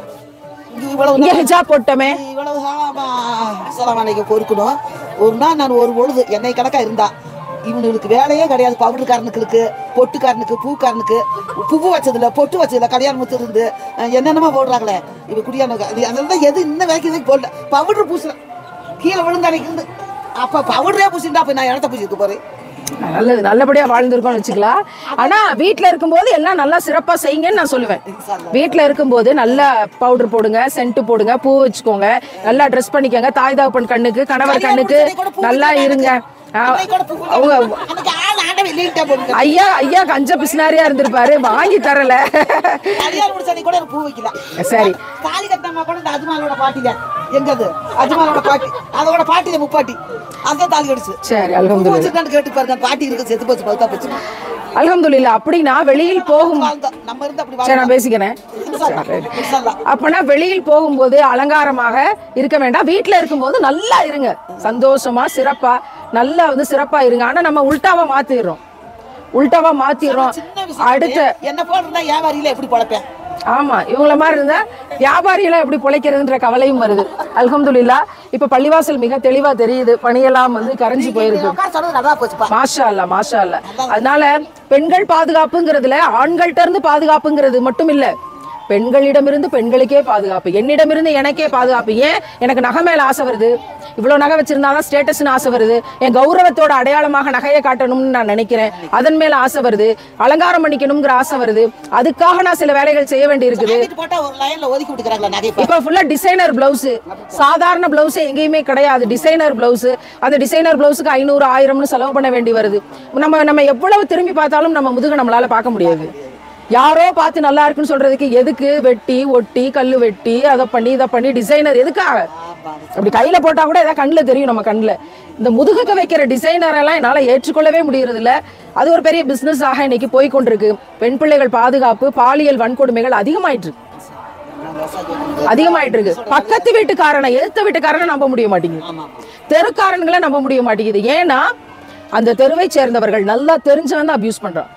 இங்க இவ்வளவு இங்க ஹிஜாப் போட்டோமே இவ்வளவு சலமானைக்கு பொறுக்கணும் ஒரு நாள் நான் ஒரு பொழுது என்னை கணக்கா இருந்தா இவனுக்கு வேலையே கிடையாது பவுடர்காரனுக்கு பொட்டுக்காரனுக்கு பூக்காரனுக்கு பூவு வச்சதில்ல பொட்டு வச்சதில்ல கல்யாணம் முத்து இருந்து அஹ் என்னென்னமோ போடுறாங்களே இவ குடியானுக்கு அது அதெல்லாம் எது இன்ன வரைக்கும் இதுக்கு போடல பவுடர் பூசல கீழே விழுந்து அன்னைக்கு இருந்து அப்ப பவுடரே பூசிட்டா அப்ப நான் இடத்த பூசிட்டு போறேன் நல்லது நல்லபடியா வாழ்ந்திருக்கோம்னு வச்சுக்கலாம் ஆனா வீட்ல இருக்கும்போது எல்லாம் நல்லா சிறப்பா செய்யுங்கன்னு நான் சொல்லுவேன் வீட்ல இருக்கும்போது நல்லா பவுடர் போடுங்க சென்ட் போடுங்க பூ வச்சுக்கோங்க நல்லா ட்ரெஸ் பண்ணிக்கோங்க தாய் தகப்பன் கண்ணுக்கு கணவர் கண்ணுக்கு நல்லா இருங்க ஆ, அவங்க அன்னைக்கு ஆள் ஆண்டவே இல்லைன்ட்டா போடுங்க ஐயா ஐயா கஞ்ச பிசினாரியா இருந்திருப்பாரு வாங்கி தரல கல்யாணம் முடிச்ச அன்னைக்கு கூட எனக்கு பூ வைக்கல சரி தாலி கட்டினம்மா கூட இந்த அஜ்மாலோட பாட்டில எங்கது அஜ்மாலோட பாட்டி அதோட பாட்டில முப்பாட்டி அந்த தாலி அடிச்சு சரி பூ அல்ஹம்துலில்லாஹ் வச்சிருக்கான்னு கேட்டு பாருங்க பாட்டி இருக்கு செத்து போச்சு பௌத்தா போச்சு அல்ஹம்துலில்லாஹ் அப்படின்னா வெளியில் போகும் வாழ்ந்தோம். நம்ம இருந்து அப்படி சரி நான் வாழ்ந்தோம். பேசிக்கிறேன் இன்ஷா அல்லாஹ். இன்ஷா அல்லாஹ். அப்பனா வெளியில் போகும்போது அலங்காரமாக இருக்க வேண்டாம் வீட்ல இருக்கும்போது நல்லா இருங்க சந்தோஷமா சிறப்பா நல்லா வந்து சிறப்பா இருங்க ஆனா நம்ம உல்டாவா மாத்திடுறோம் உல்டாவா மாத்திடுறோம் சின்ன விஷயம் அடுத்த என்ன போல இருந்தா வியாபாரியில எப்படி பழப்பேன் ஆமா இவங்கள மாதிரி இருந்தா வியாபாரிகளை எப்படி பிழைக்கிறதுன்ற கவலையும் வருது அல்ஹம்துலில்லாஹ் இப்ப பள்ளிவாசல் மிக தெளிவா தெரியுது பணியெல்லாம் வந்து கரைஞ்சு போயிருக்கு உட்கார சொன்னது நல்லா போச்சுப்பா மாஷா அல்லா மாஷா அல்லா அதனால பெண்கள் பாதுகாப்புங்கிறதுல ஆண்கள்ட்ட இருந்து பாதுகாப்புங்கிறது மட்டும் இல்ல பெண்களிடமிருந்து பெண்களுக்கே பாதுகாப்பு என்னிடமிருந்து எனக்கே பாதுகாப்பு ஏன் எனக்கு நகை மேல ஆசை வருது இவ்வளவு நகை வச்சிருந்தாதான் ஸ்டேட்டஸ்னு ஆசை வருது என் கௌரவத்தோட அடையாளமாக நகையை காட்டணும்னு நான் நினைக்கிறேன் அதன் மேல ஆசை வருது அலங்காரம் பண்ணிக்கணுங்கிற ஆசை வருது அதுக்காக நான் சில வேலைகள் செய்ய வேண்டி இருக்குது வாங்கிட்டு போட்டா ஒரு லைன்ல ஒதுக்கி விட்டுக்கிறாங்களா நகை பா. இப்ப ஃபுல்லா டிசைனர் பிளவுஸ் சாதாரண பிளவுஸ் எங்கேயுமே கிடையாது டிசைனர் பிளவுஸ் அந்த டிசைனர் பிளவுஸுக்கு ஐநூறு ஆயிரம்னு செலவு பண்ண வேண்டி வருது நம்ம நம்ம எவ்வளவு திரும்பி பார்த்தாலும் நம்ம முதுக நம்மளால பார்க்க முடியாது யாரோ பார்த்து நல்லா இருக்குன்னு சொல்றதுக்கு எதுக்கு வெட்டி ஒட்டி கல்லு வெட்டி அதை பண்ணி இதை பண்ணி டிசைனர் எதுக்காக அப்படி கையில போட்டா கூட ஏதாவது கண்ணுல தெரியும் நம்ம கண்ணுல இந்த முதுகுக்கு வைக்கிற டிசைனர் எல்லாம் என்னால ஏற்றுக்கொள்ளவே முடியறது இல்ல அது ஒரு பெரிய பிசினஸ் ஆக இன்னைக்கு போய் கொண்டிருக்கு பெண் பிள்ளைகள் பாதுகாப்பு பாலியல் வன்கொடுமைகள் அதிகமாயிட்டு இருக்கு அதிகமாயிட்டு இருக்கு பக்கத்து வீட்டுக்காரனை எதிர்த்த வீட்டுக்காரனை நம்ப முடிய மாட்டேங்குது தெருக்காரன்களை நம்ப முடிய மாட்டேங்குது ஏன்னா அந்த தெருவை சேர்ந்தவர்கள் நல்லா தெரிஞ்சவன் தான் அபியூஸ் பண்றான்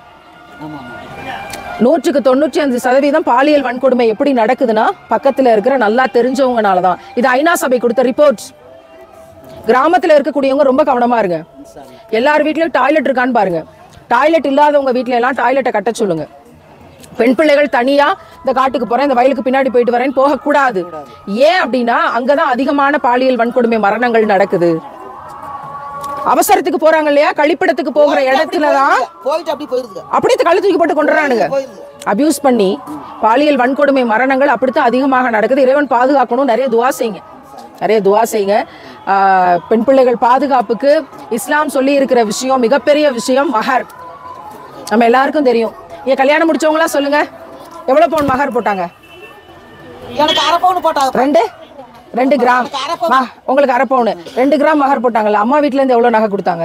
நூற்றுக்கு தொண்ணூற்றி அஞ்சு சதவீதம் பாலியல் வன்கொடுமை எப்படி நடக்குதுன்னா பக்கத்துல இருக்கிற நல்லா தெரிஞ்சவங்கனால தான் இது ஐநா சபை கொடுத்த ரிப்போர்ட் கிராமத்துல இருக்கக்கூடியவங்க ரொம்ப கவனமா இருங்க எல்லார் வீட்லயும் டாய்லெட் இருக்கான்னு பாருங்க டாய்லெட் இல்லாதவங்க வீட்ல எல்லாம் டாய்லெட்டை கட்ட சொல்லுங்க பெண் பிள்ளைகள் தனியா இந்த காட்டுக்கு போறேன் இந்த வயலுக்கு பின்னாடி போயிட்டு வரேன் போகக்கூடாது ஏன் அப்படின்னா அங்கதான் அதிகமான பாலியல் வன்கொடுமை மரணங்கள் நடக்குது அவசரத்துக்கு போறாங்க இல்லையா கழிப்பிடத்துக்கு போகிற இடத்துலதான் போயிட்டு அப்படி போயிருது அப்படியே கழு தூக்கி போட்டு கொண்டுறானுங்க போயிருது அபியூஸ் பண்ணி பாலியல் வன்கொடுமை மரணங்கள் அப்படித்தான் அதிகமாக நடக்குது இறைவன் பாதுகாக்கணும் நிறைய துவா செய்யுங்க நிறைய துவா செய்யுங்க ஆஹ் பெண் பிள்ளைகள் பாதுகாப்புக்கு இஸ்லாம் சொல்லி இருக்கிற விஷயம் மிகப்பெரிய விஷயம் மஹர் நம்ம எல்லாருக்கும் தெரியும் ஏன் கல்யாணம் முடிச்சவங்களா சொல்லுங்க எவ்வளவு பவுன் மஹர் போட்டாங்க எனக்கு அரை பவுன் போட்டாங்க ரெண்டு ரெண்டு கிராம் மா, உங்களுக்கு அரை பவுன் ரெண்டு கிராம் மகர் போட்டாங்கல்ல அம்மா வீட்ல இருந்து எவ்வளவு நகை கொடுத்தாங்க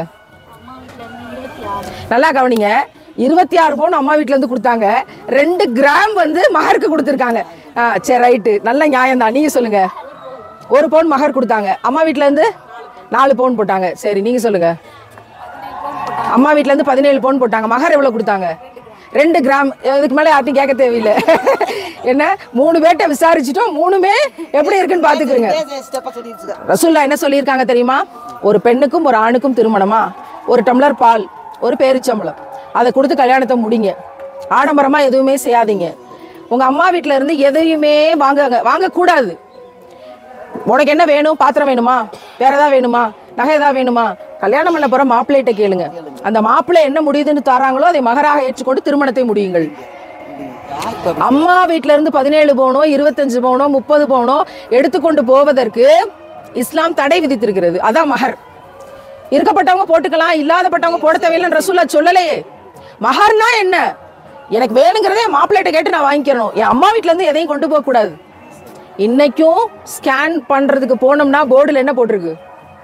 நல்லா கவனிங்க இருபத்தி ஆறு பவுன் அம்மா வீட்ல இருந்து கொடுத்தாங்க ரெண்டு கிராம் வந்து மகருக்கு கொடுத்துருக்காங்க ஆ சரி ரைட்டு நல்ல நியாயம் தான் நீங்க சொல்லுங்க ஒரு பவுன் மகர் கொடுத்தாங்க அம்மா வீட்ல இருந்து நாலு பவுன் போட்டாங்க சரி நீங்க சொல்லுங்க அம்மா வீட்ல இருந்து பதினேழு பவுன் போட்டாங்க மகர் எவ்வளவு கொடுத்தாங்க ரெண்டு கிராம் இதுக்கு மேல யார்ட்டையும் கேட்க தேவையில்லை என்ன மூணு பேர்ட்ட விசாரிச்சுட்டோம் மூணுமே எப்படி இருக்குன்னு பாத்துக்கிறங்க ஸ்டெப்பா சொல்லிடுச்சு ரசூல்லா என்ன சொல்லியிருக்காங்க தெரியுமா ஒரு பெண்ணுக்கும் ஒரு ஆணுக்கும் திருமணமா ஒரு டம்ளர் பால் ஒரு பேரிச்சம்பளம் அதை கொடுத்து கல்யாணத்தை முடிங்க ஆடம்பரமா எதுவுமே செய்யாதீங்க உங்க அம்மா வீட்ல இருந்து எதையுமே வாங்க வாங்கக்கூடாது உனக்கு என்ன வேணும் பாத்திரம் வேணுமா வேற ஏதாவது வேணுமா நகை ஏதாவது வேணுமா கல்யாணம் பண்ண போற மாப்பிள்ளைகிட்ட கேளுங்க அந்த மாப்பிள்ளை என்ன முடியுதுன்னு தராங்களோ அதை மகராக ஏற்றுக்கொண்டு திருமணத்தை முடியுங்கள் இப்ப அம்மா வீட்ல இருந்து பதினேழு பவுனோ இருபத்தஞ்சு பவுனோ முப்பது பவுனோ எடுத்துக்கொண்டு போவதற்கு இஸ்லாம் தடை விதித்திருக்கிறது அதான் மகர் இருக்கப்பட்டவங்க போட்டுக்கலாம் இல்லாதப்பட்டவங்க போட தேவையில்லைன்னு ரசூல்லா சொல்லலையே மகர்னா என்ன எனக்கு வேணுங்கிறதே மாப்பிள்ளைகிட்ட கேட்டு நான் வாங்கிக்கிறணும் என் அம்மா வீட்ல இருந்து எதையும் கொண்டு போக கூடாது இன்னைக்கும் ஸ்கேன் பண்றதுக்கு போனோம்னா போர்டுல என்ன போட்டிருக்கு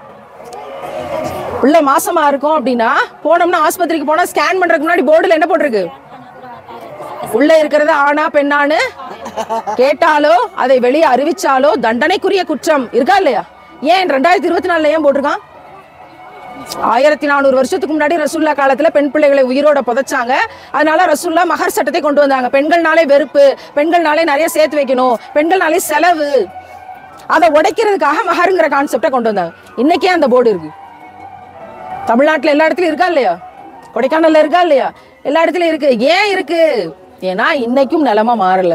உள்ள மாசமா இருக்கும் அப்படின்னா போனோம்னா ஆஸ்பத்திரிக்கு போனா ஸ்கேன் பண்றதுக்கு முன்னாடி போர்டுல என்ன போட்டிருக்கு உள்ள இருக்கிறது ஆணா பெண்ணான்னு கேட்டாலோ அதை வெளியே அறிவிச்சாலோ தண்டனைக்குரிய குற்றம் இருக்கா இல்லையா ஏன் ரெண்டாயிரத்தி இருபத்தி நாலுல ஏன் போட்டிருக்கான் ஆயிரத்தி நானூறு வருஷத்துக்கு முன்னாடி ரசுல்லா காலத்துல பெண் பிள்ளைகளை உயிரோட புதைச்சாங்க அதனால ரசுல்லா மகர் சட்டத்தை கொண்டு வந்தாங்க பெண்கள்னாலே வெறுப்பு பெண்கள்னாலே நிறைய சேர்த்து வைக்கணும் பெண்கள்னாலே செலவு அதை உடைக்கிறதுக்காக மகருங்கிற கான்செப்டை கொண்டு வந்தாங்க இன்னைக்கே அந்த போர்டு இருக்கு தமிழ்நாட்டுல எல்லா இடத்துலயும் இருக்கா இல்லையா கொடைக்கானல்ல இருக்கா இல்லையா எல்லா இடத்துலயும் இருக்கு ஏன் இருக்கு ஏன்னா இன்னைக்கும் நிலைமை மாறல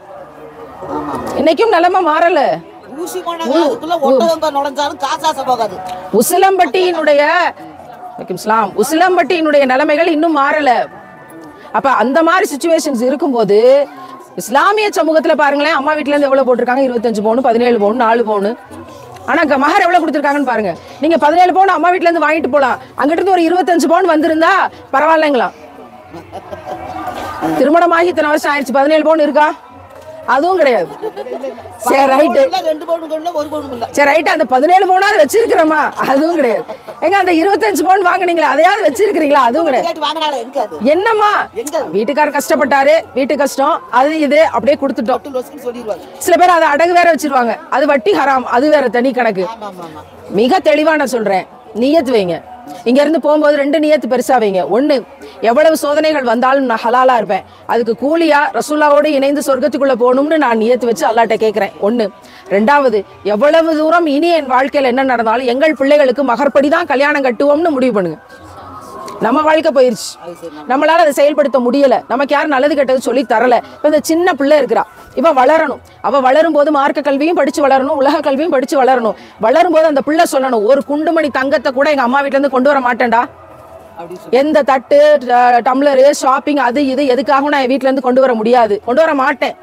இன்னைக்கும் நிலைமை மாறல ஊசி போனாங்க அதுக்குள்ள ஒட்டகம் நுழைஞ்சாலும் காசாச போகாது உசிலம்பட்டியினுடைய வலைக்கும் சலாம். உசிலம்பட்டியினுடைய நிலைமைகள் இன்னும் மாறல அப்ப அந்த மாதிரி சுச்சுவேஷன்ஸ் இருக்கும்போது இஸ்லாமிய சமூகத்துல பாருங்களேன் அம்மா வீட்ல இருந்து எவ்வளவு போட்டிருக்காங்க இருபத்தஞ்சு பவுன் பதினேழு பவுன் நாலு பவுன் ஆனா அங்க மகர் எவ்வளவு கொடுத்துருக்காங்கன்னு பாருங்க நீங்க பதினேழு பவுன் அம்மா வீட்ல இருந்து வாங்கிட்டு போலாம் அங்கிட்டு இருந்து ஒரு இருபத்தஞ்சு பவுன் வந்திருந்தா பரவாயில்லைங்களா திருமணமாகி இத்தனை வருஷம் ஆயிடுச்சு பதினேழு பவுன் இருக்கா அதுவும் கிடையாது சரி ரைட்டு இல்ல, ரெண்டு பவுனுக்கு இல்ல ஒரு பவுனுக்கு இல்ல சரி ரைட் அந்த பதினேழு பவுனாவது வச்சிருக்கிறோமா அதுவும் கிடையாது எங்க அந்த இருபத்தஞ்சு பவுன் வாங்குனீங்களா அதையாவது வச்சிருக்கிறீங்களா அதுவும் கிடையாது கேட்டு வாங்கினால எங்க அது என்னம்மா எங்க அது? வீட்டுக்காரர் கஷ்டப்பட்டாரு வீட்டு கஷ்டம் அது இது அப்படியே கொடுத்துட்டோம் பட்டு லொசுக்குன்னு சொல்லிடுவாங்க சில பேர் அதை அடகு வேற வச்சிருவாங்க அது வட்டி ஹராம் அது வேற தனி கணக்கு ஆமா ஆமா ஆமா மிக தெளிவா நான் சொல்றேன் நியத்து வைங்க இங்க இருந்து போகும்போது ரெண்டு நியத்து பெருசா வைங்க ஒண்ணு எவ்வளவு சோதனைகள் வந்தாலும் நான் ஹலாலா இருப்பேன் அதுக்கு கூலியா ரசூல்லாவோடு இணைந்து சொர்க்கத்துக்குள்ள போகணும்னு நான் நியத்து வச்சு அல்லாட்ட கேட்கிறேன் ஒண்ணு ரெண்டாவது எவ்வளவு தூரம் இனி என் வாழ்க்கையில என்ன நடந்தாலும் எங்கள் பிள்ளைகளுக்கு மகர்படி தான் கல்யாணம் கட்டுவோம்னு முடிவு பண்ணுங்க நம்ம வாழ்க்கை போயிருச்சு நம்மளால அதை செயல்படுத்த முடியல நமக்கு யாரும் நல்லது கெட்டது சொல்லி தரல இப்ப இந்த சின்ன பிள்ளை இருக்கிறா இவ வளரணும் அவ வளரும் போது மார்க்க கல்வியும் படிச்சு வளரணும் உலக கல்வியும் படிச்சு வளரணும் வளரும் போது அந்த பிள்ளை சொல்லணும் ஒரு குண்டுமணி தங்கத்தை கூட எங்க அம்மா வீட்ல இருந்து கொண்டு வர மாட்டேன்டா அப்படி சொல்லி எந்த தட்டு ட- டம்ளரு ஷாப்பிங் அது இது எதுக்காகவும் நான் என் வீட்ல இருந்து கொண்டு வர முடியாது கொண்டு வர மாட்டேன்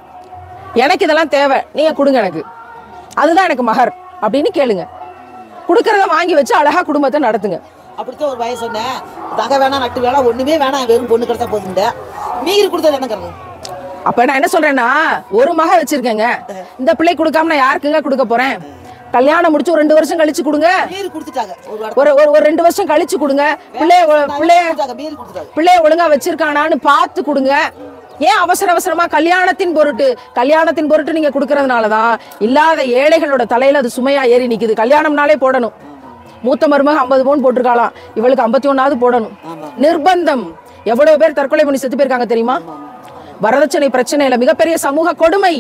எனக்கு இதெல்லாம் தேவை நீங்க கொடுங்க எனக்கு அதுதான் எனக்கு மகர் அப்படின்னு கேளுங்க கொடுக்கறத வாங்கி வச்சு அழகா குடும்பத்தை நடத்துங்க அப்படித்தான் ஒரு வயசு சொன்னேன் தக வேணாம் நட்டு வேணாம் ஒண்ணுமே வேணாம் வெறும் பொண்ணு கிடைச்சா போதுண்ட மீறி கொடுத்தது என்னங்கிறது அப்ப நான் என்ன சொல்றேன்னா ஒரு மக வச்சிருக்கேங்க இந்த பிள்ளை கொடுக்காம நான் யாருக்குங்க கொடுக்க போறேன் கல்யாணம் முடிச்சு ஒரு ரெண்டு வருஷம் கழிச்சு கொடுங்க மீறி கொடுத்துட்டாங்க ஒரு வாரம் ஒரு ஒரு ஒரு ரெண்டு வருஷம் கழிச்சு கொடுங்க பிள்ளைய ஒ- பிள்ளைய கொடுத்தாங்க, மீறி கொடுத்துட்டாங்க பிள்ளைய ஒழுங்கா வச்சிருக்கானான்னு பார்த்து கொடுங்க ஏன் அவசர அவசரமா கல்யாணத்தின் பொருட்டு கல்யாணத்தின் பொருட்டு நீங்க கொடுக்கறதுனாலதான் இல்லாத ஏழைகளோட தலையில அது சுமையா ஏறி நிக்குது கல்யாணம்னாலே போடணும் மூத்த மருமக ஐம்பது பவுன் போட்டிருக்காளாம் இவளுக்கு ஐம்பத்தி ஒன்னாவது போடணும் நிர்பந்தம் எவ்வளவு பேர் தற்கொலை பண்ணி செத்து போயிருக்காங்க தெரியுமா வரதட்சணை பிரச்சனை இல்ல மிகப்பெரிய சமூக கொடுமை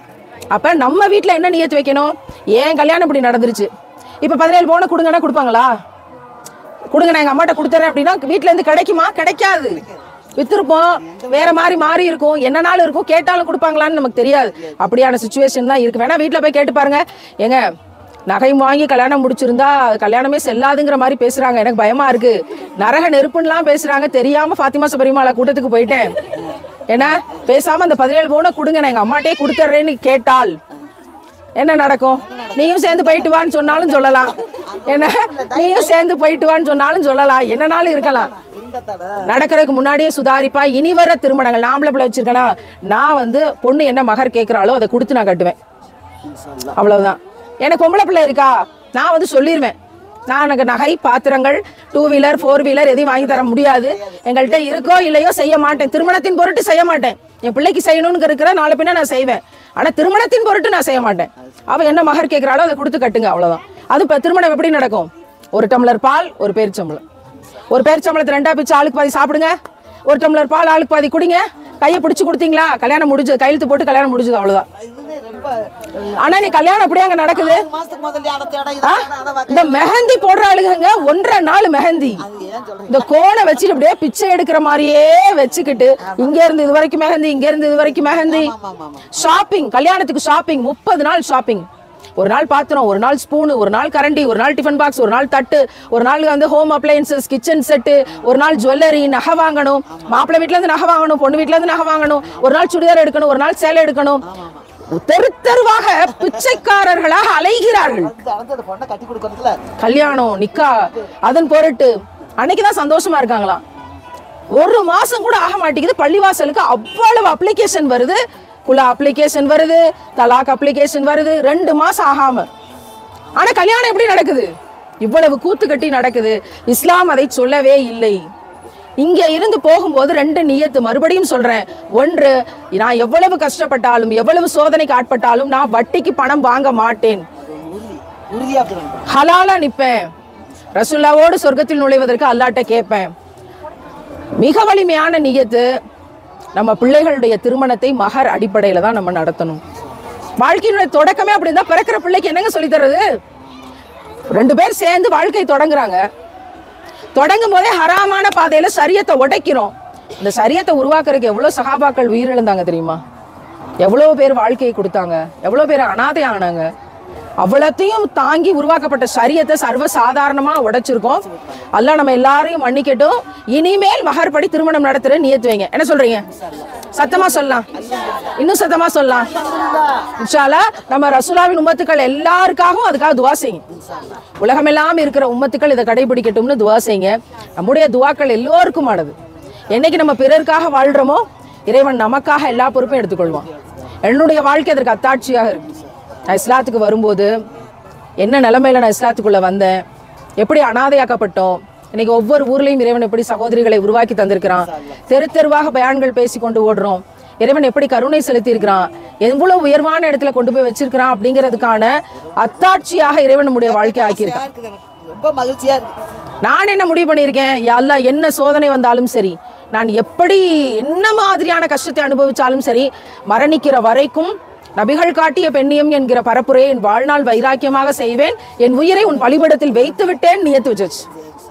அப்ப நம்ம வீட்ல என்ன நியத்து வைக்கணும் ஏன் கல்யாணம் இப்படி நடந்துருச்சு இப்ப பதினேழு பவுன கொடுங்கன்னா கொடுப்பாங்களா கொடுங்க நான் எங்க அம்மாட்ட கொடுத்துறேன் அப்படின்னா வீட்ல இருந்து கிடைக்குமா கிடைக்காது வித்திருப்போம் வேற மாதிரி மாறி இருக்கும் என்ன நாள் இருக்கும் கேட்டாலும் கொடுப்பாங்களான்னு நமக்கு தெரியாது அப்படியான சுச்சுவேஷன் தான் இருக்கு வேணா வீட்ல போய் கேட்டு பாருங்க ஏங்க நகை வாங்கி கல்யாணம் முடிச்சிருந்தா அது கல்யாணமே செல்லாதுங்கிற மாதிரி பேசுறாங்க எனக்கு பயமா இருக்கு நரக நெருப்புன்னுலாம் பேசுறாங்க தெரியாம ஃபாத்திமா சபரிமாலா கூட்டத்துக்கு போயிட்டேன் ஏன்னா பேசாம அந்த பதினேழு பவுனை கொடுங்க நான் எங்க அம்மாட்டே கொடுத்துட்றேன்னு கேட்டால் என்ன நடக்கும் நீயும் சேர்ந்து போயிட்டு வான்னு சொன்னாலும் சொல்லலாம் என்ன நீயும் சேர்ந்து போயிட்டு வான்னு சொன்னாலும் சொல்லலாம் என்னனாலும் இருக்கலாம் இந்த தடை நடக்கிறதுக்கு முன்னாடியே சுதாரிப்பா இனி வர திருமணங்கள் நாமளே பிள்ளை வச்சிருக்கேனா நான் வந்து பொண்ணு என்ன மகர் கேட்கிறாளோ அதை கொடுத்து நான் கட்டுவேன் அவ்வளவுதான் எனக்கு பொம்பளை பிள்ளை இருக்கா நான் வந்து சொல்லிடுவேன் நான் எனக்கு நகை பாத்திரங்கள் டூ வீலர் ஃபோர் வீலர் எதையும் வாங்கி தர முடியாது எங்கள்கிட்ட இருக்கோ இல்லையோ செய்ய மாட்டேன் திருமணத்தின் பொருட்டு செய்ய மாட்டேன் என் பிள்ளைக்கு செய்யணும்னு இருக்கிற நாளை பின்ன நான் செய்வேன் ஆனா திருமணத்தின் பொருட்டு நான் செய்ய மாட்டேன் அவ என்ன மகர் கேட்கிறாளோ அதை கொடுத்து கட்டுங்க அவ்வளவுதான் அது இப்ப திருமணம் எப்படி நடக்கும் ஒரு டம்ளர் பால் ஒரு பேரிச்சம்பளம் ஒரு பேரிச்சம்பளத்தை ரெண்டா பிச்சு ஆளுக்கு பாதி சாப்பிடுங்க ஒரு டம்ளர் பால் ஆளுக்கு பாதி குடிங்க கையை பிடிச்சு கொடுத்தீங்களா கல்யாணம் முடிஞ்சது கையெழுத்து போட்டு கல்யாணம் முடிஞ்சது அவ்வளவுதான் இதுவே ரொம்ப ஆனா நீ கல்யாணம் அப்படியே அங்க நடக்குது ஆறு மாசத்துக்கு முதல்ல அதை தேட ஆ? இதை தேட, அதை வாக்க. இந்த மெஹந்தி போடுற ஆளுங்க ஒன்றரை நாள் மெஹந்தி அது ஏன் சொல்றீங்க இந்த கோணை வச்சுட்டு அப்படியே பிச்சை எடுக்கிற மாதிரியே வச்சுக்கிட்டு இங்க இருந்து இது வரைக்கும் மெஹந்தி இங்க இருந்து இது வரைக்கும் மெஹந்தி ஆமா ஆமா ஆமா ஷாப்பிங் கல்யாணத்துக்கு ஷாப்பிங் முப்பது நாள் ஷாப்பிங் ஒரு நாள் பாத்திரம் ஒரு நாள் ஸ்பூனு ஒரு நாள் கரண்டி ஒரு நாள் டிஃபன் பாக்ஸ் ஒரு நாள் தட்டு ஒரு நாள் வந்து ஹோம் அப்ளையன்சஸ் கிச்சன் செட்டு ஒரு நாள் ஜுவல்லரி நகை வாங்கணும் மாப்பிள்ளை வீட்ல இருந்து நகை வாங்கணும் பொண்ணு வீட்ல இருந்து நகை வாங்கணும் ஒரு நாள் சுடிதார் எடுக்கணும் ஒரு நாள் சேலை எடுக்கணும் தெரு தெருவாக பிச்சைக்காரர்களாக அலைகிறார்கள் வந்து அளந்து அந்த பொண்ணை கட்டி கொடுக்கறதுல கல்யாணம் நிக்கா அதன் பொருட்டு அன்னைக்குதான் சந்தோஷமா இருக்காங்களாம் ஒரு மாசம் கூட ஆக மாட்டேங்குது பள்ளிவாசலுக்கு அவ்வளவு அப்ளிகேஷன் வருது குலா அப்ளிகேஷன் வருது தலாக் அப்ளிகேஷன் வருது ரெண்டு மாசம் ஆகாம ஆனா கல்யாணம் எப்படி நடக்குது இவ்வளவு கூத்து கட்டி நடக்குது இஸ்லாம் அதை சொல்லவே இல்லை இங்க இருந்து போகும்போது ரெண்டு நியத்து மறுபடியும் சொல்றேன் ஒன்று நான் எவ்வளவு கஷ்டப்பட்டாலும் எவ்வளவு சோதனைக்கு ஆட்பட்டாலும் நான் வட்டிக்கு பணம் வாங்க மாட்டேன் உறுதி உறுதியா இருக்கணும் ஹலாலா நிப்பேன் ரசுல்லாவோடு சொர்க்கத்தில் நுழைவதற்கு அல்லாட்ட கேட்பேன் மிக வலிமையான நியத்து நம்ம பிள்ளைகளுடைய திருமணத்தை மகர் அடிப்படையில தான் நம்ம நடத்தணும் வாழ்க்கையினுடைய தொடக்கமே அப்படி இருந்தா பிறக்கிற பிள்ளைக்கு என்னங்க சொல்லித் தர்றது ரெண்டு பேர் சேர்ந்து வாழ்க்கை தொடங்குறாங்க தொடங்கும் போதே ஹராமான பாதையில சரியத்தை உடைக்கிறோம் இந்த சரியத்தை உருவாக்குறதுக்கு எவ்வளவு சகாபாக்கள் உயிரிழந்தாங்க தெரியுமா எவ்வளவு பேர் வாழ்க்கையை கொடுத்தாங்க எவ்வளவு பேர் அனாதை ஆனாங்க அவ்வளத்தையும் தாங்கி உருவாக்கப்பட்ட சரியத்தை சர்வ சாதாரணமா உடைச்சிருக்கோம் அல்லாஹ் நம்ம எல்லாரையும் மன்னிக்கட்டும் இனிமேல் மகர்படி திருமணம் நடத்துற நியத்து வைங்க என்ன சொல்றீங்க சத்தமா சொல்லலாம் இன்னும் சத்தமா சொல்லலாம் இன்ஷால்லா நம்ம ரசூலாவின் உம்மத்துக்கள் எல்லாருக்காகவும் அதுக்காக துவா செய்யுங்க உலகமெல்லாம் இருக்கிற உம்மத்துக்கள் இதை கடைபிடிக்கட்டும்னு துவா செய்யுங்க நம்முடைய துவாக்கள் எல்லோருக்குமானது என்னைக்கு நம்ம பிறருக்காக வாழ்றோமோ இறைவன் நமக்காக எல்லா பொறுப்பையும் எடுத்துக்கொள்வான் என்னுடைய வாழ்க்கை அதற்கு அத்தாட்சியாக இருக்கு நான் இஸ்லாத்துக்கு வரும்போது என்ன நிலைமையில நான் இஸ்லாத்துக்குள்ள வந்தேன் எப்படி அனாதையாக்கப்பட்டோம் இன்னைக்கு ஒவ்வொரு ஊர்லயும் இறைவன் எப்படி சகோதரிகளை உருவாக்கி தந்திருக்கிறான் தெரு தெருவாக பயான்கள் பேசி கொண்டு ஓடுறோம் இறைவன் எப்படி கருணை செலுத்தி இருக்கிறான் எவ்வளவு உயர்வான இடத்துல கொண்டு போய் வச்சிருக்கிறான் அப்படிங்கிறதுக்கான அத்தாட்சியாக இறைவன் நம்முடைய வாழ்க்கை ஆக்கியிருக்கான் இருக்குது எனக்கு. ரொம்ப மகிழ்ச்சியா இருக்கு நான் என்ன முடிவு பண்ணியிருக்கேன் யா அல்லாஹ் என்ன சோதனை வந்தாலும் சரி நான் எப்படி என்ன மாதிரியான கஷ்டத்தை அனுபவிச்சாலும் சரி மரணிக்கிற வரைக்கும் நபிகள் காட்டிய பெண்ணியம் என்கிற பரப்புரையை என் வாழ்நாள் வைராக்கியமாக செய்வேன் என் உயிரை உன் பலிபடத்தில் வைத்து விட்டேன் நியத்து வச்சிருச்சு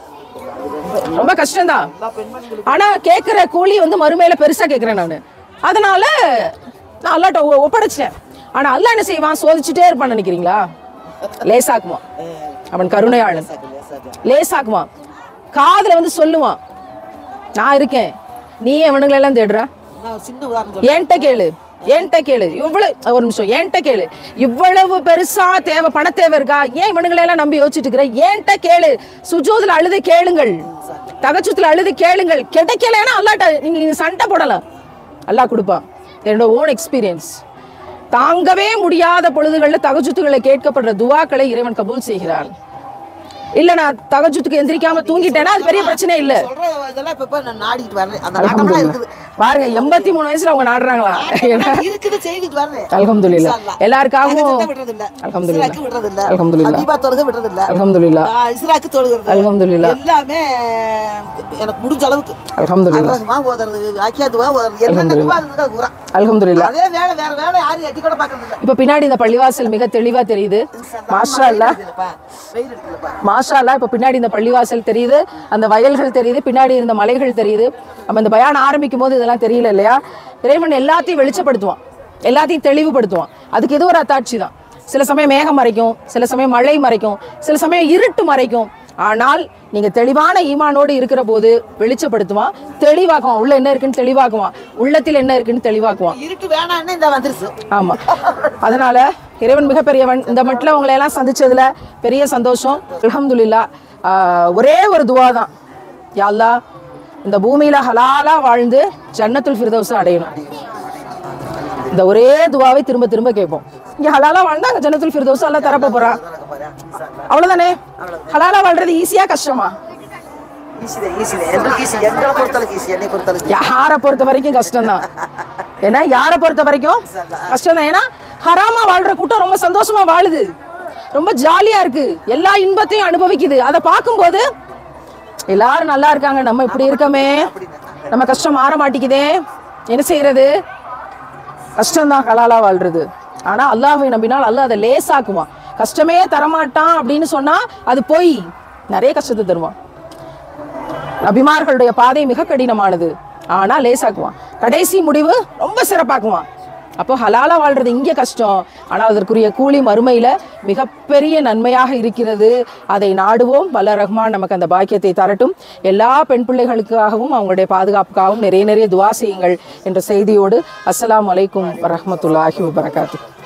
ரொம்ப கஷ்டம்தான் ஆனா கேட்கிற கூலி வந்து மறுமையில பெருசா கேட்கிறேன் நான் அதனால நான் அல்லாட்ட ஒ- ஒப்படைச்சிட்டேன் ஆனா அல்லாஹ் என்ன செய்வான் சோதிச்சுட்டே இருப்பான்னு நினைக்கிறீங்களா லேசாக்குவான் அவன் கருணையாளன் லேசாக்குவான் காதுல வந்து சொல்லுவான் நான் இருக்கேன் நீ எவனுங்களை எல்லாம் தேடுற நான் சின்ன உதாரணம் சொல்றேன். என்கிட்ட கேளு என்கிட்ட கேளு இவ்வளவு ஒரு நிமிஷம் என்கிட்ட கேளு இவ்வளவு பெருசா தேவை பண தேவை இருக்கா ஏன் இவனுங்களை எல்லாம் நம்பி யோசிச்சுட்டு இருக்கிற என்கிட்ட கேளு சுஜூதுல அழுது கேளுங்கள் தகச்சுத்துல அழுது கேளுங்கள் கிடைக்கலன்னா அல்லாட்ட நீங்க நீங்க சண்டை போடலாம் அல்லாஹ் கொடுப்பான் என்னோட ஓன் எக்ஸ்பீரியன்ஸ் தாங்கவே முடியாத பொழுதுகளில் தகஜுத்துகளை கேட்கப்படுற துவாக்களை இறைவன் கபூல் செய்கிறான் இல்ல நான் தகஜுத்துக்கு எந்திரிக்காம தூங்கிட்டேன்னா அது பெரிய பிரச்சனை இல்ல சொல்ற இதெல்லாம் இப்ப இப்ப நான் நாடிட்டு வரேன் அந்த நாட்டம்லாம் இருக்குது பாருங்க எண்பத்தி மூணு வயசுல அவங்க நாடுறாங்களா இருக்குது செய்திட்டு வரேன் அல்ஹம்துலில்லாஹ். இன்ஷா அல்லாஹ். எல்லாருக்காகவும் தகஜத்தை விடுறதில்ல. அல்ஹம்துலில்லாஹ். இஸ்ராக்கு விடுறதில்ல. அல்ஹம்துலில்லாஹ். ஹபீபா தொழுகை விடுறதில்ல. அல்ஹம்துலில்லாஹ். ஆ, இஸ்ராக்கு தொழுகிறது. அல்ஹம்துலில்லாஹ். எல்லாமே எனக்கு முடிஞ்ச அளவுக்கு அல்ஹம்துலில்லாஹ். அர்ரஹ்மான் ஓதுறது, ஆக்கியாதுவா ஓதுறது, என்னென்ன துவா இருக்குதோ அது குரான். அல்ஹம்துலில்லாஹ் அதே வேலை வேற வேலை யாரும் எட்டி கூட பார்க்கறது இல்ல. இப்ப பின்னாடி இந்த பள்ளிவாசல் மிக தெளிவா தெரியுது மாஷா அல்லாஹ் இருக்குதுப்பா. வெயில் இருக்குதுப்பா. மாஷா அல்லாஹ் இப்ப பின்னாடி இந்த பள்ளிவாசல் தெரியுது அந்த வயல்கள் தெரியுது பின்னாடி இருந்த மலைகள் தெரியுது நம்ம இந்த பயான் ஆரம்பிக்கும் போது இதெல்லாம் தெரியல இல்லையா இறைவன் எல்லாத்தையும் வெளிச்சப்படுத்துவான் எல்லாத்தையும் தெளிவுபடுத்துவான் அதுக்கு இது ஒரு அத்தாட்சி தான் சில சமயம் மேகம் மறைக்கும் சில சமயம் மழை மறைக்கும் சில சமயம் இருட்டு மறைக்கும் ஆனால் நீங்க தெளிவான ஈமானோடு இருக்கிற போது வெளிச்சப்படுத்துவான் தெளிவாக்குவான் உள்ள என்ன இருக்குன்னு தெளிவாக்குவான் உள்ளத்தில் என்ன இருக்குன்னு தெளிவாக்குவான் இருட்டு வேணான்னு இந்த வந்துருச்சு ஆமா அதனால இறைவன் மிகப்பெரியவன் இந்த மட்டில் உங்களை எல்லாம் சந்திச்சதுல பெரிய சந்தோஷம் அல்ஹம்துலில்லா ஆஹ் ஒரே ஒரு துவா தான் யா அல்லாஹ் இந்த பூமியில ஹலாலா வாழ்ந்து ஜன்னத்துல் ஃபிர்தௌஸ் அடையணும் இந்த ஒரே துவாவை திரும்ப திரும்ப கேட்போம் இங்க ஹலாலா வாழ்ந்தா அங்க ஜன்னத்துல் ஃபிர்தௌஸ் எல்லாம் தரப்ப போறான் அவ்வளவுதானே ஹலாலா வாழ்றது ஈஸியா கஷ்டமா ஈஸிதான், ஈஸிதான். எங்களுக்கு ஈஸி. எங்களை பொறுத்தளவுக்கு ஈஸி, என்னை பொறுத்தளவுக்கு. யாரை பொறுத்த வரைக்கும் கஷ்டம்தான் ஏன்னா யாரை பொறுத்த வரைக்கும் கஷ்டம் தான் ஏன்னா ஹராமா வாழ்ற கூட்டம் ரொம்ப சந்தோஷமா வாழுது ரொம்ப ஜாலியா இருக்கு எல்லா இன்பத்தையும் அனுபவிக்குது அதை பார்க்கும்போது எல்லாரும் நல்லா இருக்காங்க நம்ம இப்படி இருக்கமே நம்ம கஷ்டம் மாற மாட்டேங்குதே என்ன செய்யறது கஷ்டம்தான் ஹலாலா வாழ்றது ஆனா அல்லாஹ்வை நம்பினால் அல்லாஹ் அதை லேசாக்குவான் கஷ்டமே தரமாட்டான் அப்படின்னு சொன்னா அது போய் நிறைய கஷ்டத்தை தருவான் நபிமார்களுடைய பாதை மிக கடினமானது ஆனா லேசாக்குவான் கடைசி முடிவு ரொம்ப சிறப்பாக்குவான் அப்போ ஹலாலா வாழ்றது இங்கே கஷ்டம் ஆனால் அதற்குரிய கூலி மறுமையில மிகப்பெரிய நன்மையாக இருக்கிறது அதை நாடுவோம் வல்ல ரஹ்மான் நமக்கு அந்த பாக்கியத்தை தரட்டும் எல்லா பெண் பிள்ளைகளுக்காகவும் அவங்களுடைய பாதுகாப்புக்காகவும் நிறைய நிறைய துவா செய்யுங்கள் என்ற செய்தியோடு அஸ்ஸலாமு அலைக்கும் வரஹ்மத்துல்லாஹி வபரகாத்து